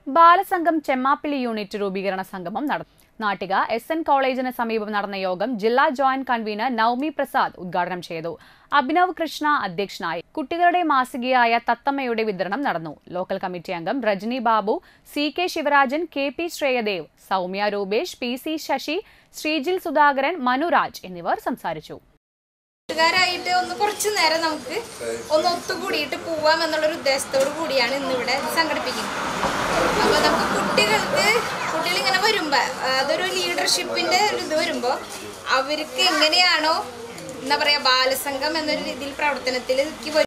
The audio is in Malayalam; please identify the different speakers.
Speaker 1: ബാലസംഘം ചെമ്മാപ്പിള്ളി യൂണിറ്റ് രൂപീകരണ സംഗമം നടന്നു നാട്ടിക എസ് എൻ കോളേജിന് സമീപം നടന്ന യോഗം ജില്ലാ ജോയിന്റ് കൺവീനർ നവമി പ്രസാദ് ഉദ്ഘാടനം ചെയ്തു അഭിനവ് കൃഷ്ണ അധ്യക്ഷനായി കുട്ടികളുടെ മാസികയായ തത്തമ്മയുടെ വിതരണം നടന്നു ലോക്കൽ കമ്മിറ്റി അംഗം Rajani Babu C K Sivarajan K P Shreyadev Soumya Rupesh P C Sasi Sreejil Sudhakaran Manuraj എന്നിവർ സംസാരിച്ചു
Speaker 2: കൂട്ടുകാരായിട്ട് ഒന്ന് കുറച്ച് നേരം നമുക്ക് ഒന്ന് ഒത്തുകൂടിയിട്ട് പോവാം എന്നുള്ളൊരു ഉദ്ദേശത്തോടു കൂടിയാണ് ഇന്നിവിടെ സംഘടിപ്പിക്കുന്നത് അപ്പോൾ നമുക്ക് കുട്ടികൾക്ക് കുട്ടികൾ ഇങ്ങനെ വരുമ്പോൾ അതൊരു ലീഡർഷിപ്പിൻ്റെ ഒരു ഇത് വരുമ്പോൾ അവർക്ക് എങ്ങനെയാണോ എന്താ പറയുക ബാലസംഘം എന്നൊരു രീതിയിൽ പ്രവർത്തനത്തിലേക്ക്